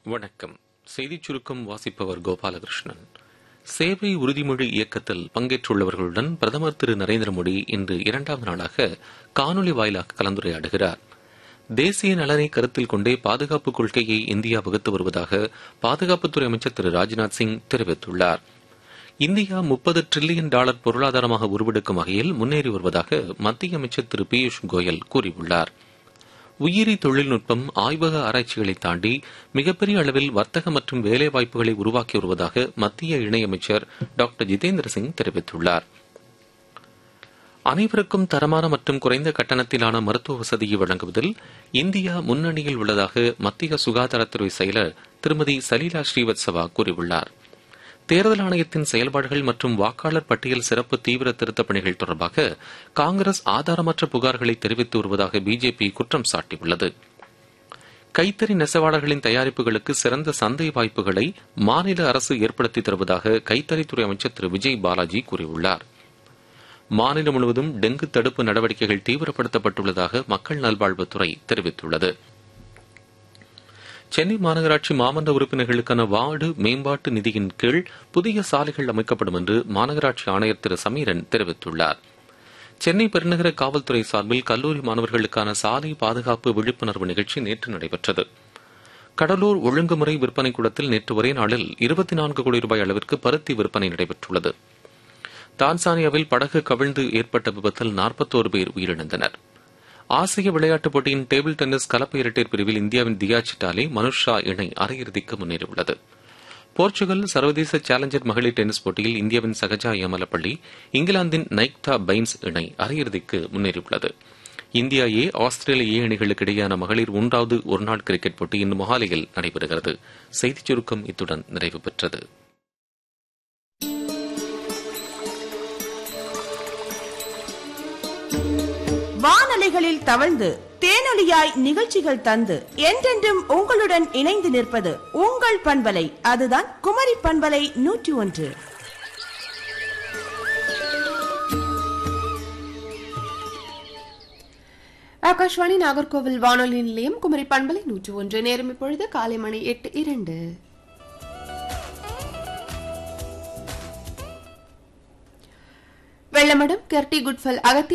வணக்கம் செய்திச் சுருக்கம் வாசிப்பவர் கோபாலகிருஷ்ணன் சேவை உறுதிமொழி இயக்கத்தில் பங்கேற்றுள்ளவர்களுடன் பிரதமர் திரு நரேந்திர மோடி இன்று இரண்டாம் நாளாக காணொலி வாயிலாக கலந்துரையாடுகிறார் தேசிய நலனை கருத்தில் கொண்டே பாதுகாப்பு கொள்கையை இந்தியா வகுத்து வருவதாக பாதுகாப்புத்துறை அமைச்சர் திரு ராஜ்நாத் சிங் தெரிவித்துள்ளார் இந்தியா முப்பது டிரில்லியன் டாலர் பொருளாதாரமாக உருவெடுக்கும் வகையில் முன்னேறி வருவதாக மத்திய அமைச்சர் திரு பியூஷ் கோயல் கூறியுள்ளார் உயிரி தொழில்நுட்பம் ஆய்வக ஆராய்ச்சிகளை தாண்டி மிகப்பெரிய அளவில் வர்த்தக மற்றும் வேலைவாய்ப்புகளை உருவாக்கி வருவதாக மத்திய இணையமைச்சர் டாக்டர் ஜிதேந்திர சிங் தெரிவித்துள்ளார் அனைவருக்கும் தரமான மற்றும் குறைந்த கட்டணத்திலான மருத்துவ வசதியை வழங்குவதில் இந்தியா முன்னணியில் உள்ளதாக மத்திய சுகாதாரத்துறை செயலர் திருமதி சலீலா ஸ்ரீவத்சவா கூறியுள்ளார் தேர்தல் ஆணையத்தின் செயல்பாடுகள் மற்றும் வாக்காளர் பட்டியல் சிறப்பு தீவிர திருத்தப் பணிகள் தொடர்பாக காங்கிரஸ் ஆதாரமற்ற புகார்களை தெரிவித்து வருவதாக பிஜேபி குற்றம் சாட்டியுள்ளது கைத்தறி நெசவாளர்களின் தயாரிப்புகளுக்கு சிறந்த சந்தை வாய்ப்புகளை மாநில அரசு ஏற்படுத்தி தருவதாக கைத்தறித்துறை அமைச்சர் திரு விஜய் பாலாஜி கூறியுள்ளார் மாநிலம் முழுவதும் டெங்கு தடுப்பு நடவடிக்கைகள் தீவிரப்படுத்தப்பட்டுள்ளதாக மக்கள் நல்வாழ்வுத்துறை தெரிவித்துள்ளது சென்னை மாநகராட்சி மாமன்ற உறுப்பினர்களுக்கான வார்டு மேம்பாட்டு நிதியின் கீழ் புதிய சாலைகள் அமைக்கப்படும் என்று மாநகராட்சி ஆணையர் திரு சமீரன் தெரிவித்துள்ளார் சென்னை பெருநகர காவல்துறை சார்பில் கல்லூரி மாணவர்களுக்கான சாலை பாதுகாப்பு விழிப்புணர்வு நிகழ்ச்சி நேற்று நடைபெற்றது கடலூர் ஒழுங்குமுறை விற்பனை கூடத்தில் நேற்று ஒரே நாளில் இருபத்தி நான்கு கோடி ரூபாய் அளவிற்கு பருத்தி விற்பனை நடைபெற்றுள்ளது தான்சானியாவில் படகு கவிழ்ந்து ஏற்பட்ட விபத்தில் நாற்பத்தோரு பேர் உயிரிழந்தனர் ஆசிய விளையாட்டுப் போட்டியின் டேபிள் டென்னிஸ் கலப்பு இரட்டையர் பிரிவில் இந்தியாவின் தியா சிட்டாலே மனுஷ் ஷா இணை அரையிறுதிக்கு முன்னேறியுள்ளது போர்ச்சுகல் சர்வதேச சேலஞ்சர் மகளிர் டென்னிஸ் போட்டியில் இந்தியாவின் சகஜா யமலப்பள்ளி இங்கிலாந்தின் நைக்தா பைன்ஸ் இணை அரையிறுதிக்கு முன்னேறியுள்ளது இந்தியா ஏ ஆஸ்திரேலிய ஏ அணிகளுக்கு இடையேயான மகளிர் மூன்றாவது ஒருநாள் கிரிக்கெட் போட்டி இன்று மொஹாலியில் நடைபெறுகிறது செய்திச் சுருக்கம் இத்துடன் நிறைவு பெற்றது வானலைகளில் தவழ்ந்து தேனொலியாய் நிகழ்ச்சிகள் தந்து என்றென்றும் உங்களுடன் இணைந்து நிற்பது உங்கள் பண்பலை அதுதான் குமரி பண்பலை நூற்றி ஒன்று ஆகாஷ்வாணி நாகர்கோவில் வானொலி நிலையம் குமரி பண்பலை நூற்று ஒன்று நேரம் இப்பொழுது காலை மணி எட்டு இரண்டு வெள்ளமடம் கெர்டி குட்ஃபல் அகத்தி